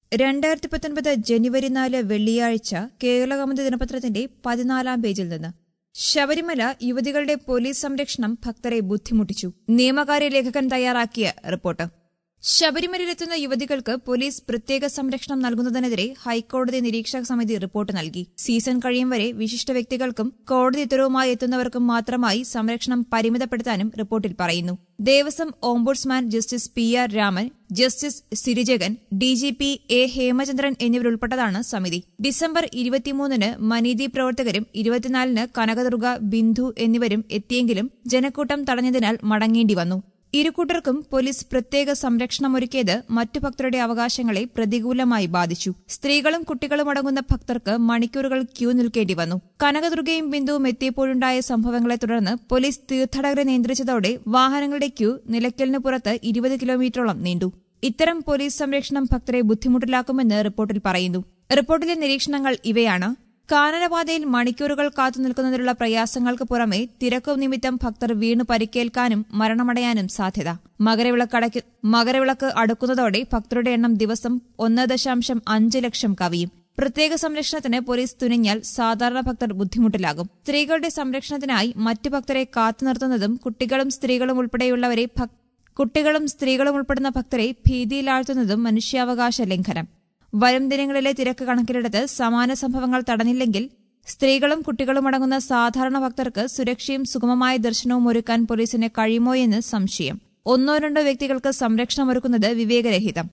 രണ്ടായിരത്തി പത്തൊൻപത് ജനുവരി നാല് വെള്ളിയാഴ്ച കേരളകൗമുദി ദിനപത്രത്തിന്റെ പതിനാലാം പേജിൽ നിന്ന് ശബരിമല യുവതികളുടെ പോലീസ് സംരക്ഷണം ഭക്തരെ ബുദ്ധിമുട്ടിച്ചു നിയമകാര്യ ലേഖകൻ തയ്യാറാക്കിയ റിപ്പോർട്ട് ശബരിമലയിലെത്തുന്ന യുവതികൾക്ക് പോലീസ് പ്രത്യേക സംരക്ഷണം നൽകുന്നതിനെതിരെ ഹൈക്കോടതി നിരീക്ഷക സമിതി റിപ്പോർട്ട് നൽകി സീസൺ കഴിയും വരെ വിശിഷ്ട വ്യക്തികൾക്കും കോടതി ഉത്തരവുമായി എത്തുന്നവർക്കും മാത്രമായി സംരക്ഷണം പരിമിതപ്പെടുത്താനും റിപ്പോർട്ടിൽ പറയുന്നു Devaswom ombudsman Justice P R Raman Justice Sirijagan D G P A Hemachandran എന്നിവരുൾപ്പെട്ടതാണ് സമിതി ഡിസംബർ ഇരുപത്തിമൂന്നിന് മനീതി പ്രവർത്തകരും ഇരുപത്തിനാലിന് കനകദുർഗ ബിന്ദു എന്നിവരും എത്തിയെങ്കിലും ജനക്കൂട്ടം തടഞ്ഞതിനാൽ മടങ്ങേണ്ടി വന്നു ഇരുകൂട്ടർക്കും പോലീസ് പ്രത്യേക സംരക്ഷണമൊരുക്കിയത് മറ്റു ഭക്തരുടെ അവകാശങ്ങളെ പ്രതികൂലമായി ബാധിച്ചു സ്ത്രീകളും കുട്ടികളും അടങ്ങുന്ന ഭക്തർക്ക് മണിക്കൂറുകൾ ക്യൂ നിൽക്കേണ്ടി വന്നു കനകദുർഗയും ബിന്ദുവും എത്തിയപ്പോഴുണ്ടായ സംഭവങ്ങളെ തുടർന്ന് പോലീസ് തീർത്ഥാടകരെ നിയന്ത്രിച്ചതോടെ വാഹനങ്ങളുടെ ക്യൂ നിലയ്ക്കലിന് പുറത്ത് ഇരുപത് കിലോമീറ്ററോളം നീണ്ടു ഇത്തരം പോലീസ് സംരക്ഷണം ഭക്തരെ ബുദ്ധിമുട്ടിലാക്കുമെന്ന് റിപ്പോർട്ടിൽ പറയുന്നു റിപ്പോർട്ടിലെ നിരീക്ഷണങ്ങൾ ഇവയാണ് കാനനപാതയിൽ മണിക്കൂറുകൾ കാത്തുനിൽക്കുന്നതിനുള്ള പ്രയാസങ്ങൾക്ക് പുറമെ തിരക്കു നിമിത്തം ഭക്തർ വീണു പരിക്കേൽക്കാനും മരണമടയാനും സാധ്യത മകരവിളക്ക് മകരവിളക്ക് അടുക്കുന്നതോടെ ഭക്തരുടെ എണ്ണം ദിവസം ഒന്ന് ദശാംശം അഞ്ച് ലക്ഷം കവിയും പ്രത്യേക സംരക്ഷണത്തിന് പോലീസ് തുനിഞ്ഞാൽ സാധാരണ ഭക്തർ ബുദ്ധിമുട്ടിലാകും സ്ത്രീകളുടെ സംരക്ഷണത്തിനായി മറ്റു ഭക്തരെ കാത്തുനിർത്തുന്നതും കുട്ടികളും സ്ത്രീകളും ഉൾപ്പെടെയുള്ളവരെ കുട്ടികളും സ്ത്രീകളും ഉൾപ്പെടുന്ന ഭക്തരെ ഭീതിയിലാഴ്ത്തുന്നതും മനുഷ്യാവകാശ ലംഘനം വരും ദിനങ്ങളിലെ തിരക്ക് കണക്കിലെടുത്ത് സമാന സംഭവങ്ങൾ തടഞ്ഞില്ലെങ്കിൽ സ്ത്രീകളും കുട്ടികളും അടങ്ങുന്ന സാധാരണ ഭക്തർക്ക് സുരക്ഷയും സുഗമമായ ദർശനവും ഒരുക്കാൻ പോലീസിന് കഴിയുമോയെന്ന് സംശയം ഒന്നോ രണ്ടോ വ്യക്തികൾക്ക് സംരക്ഷണമൊരുക്കുന്നത് വിവേകരഹിതം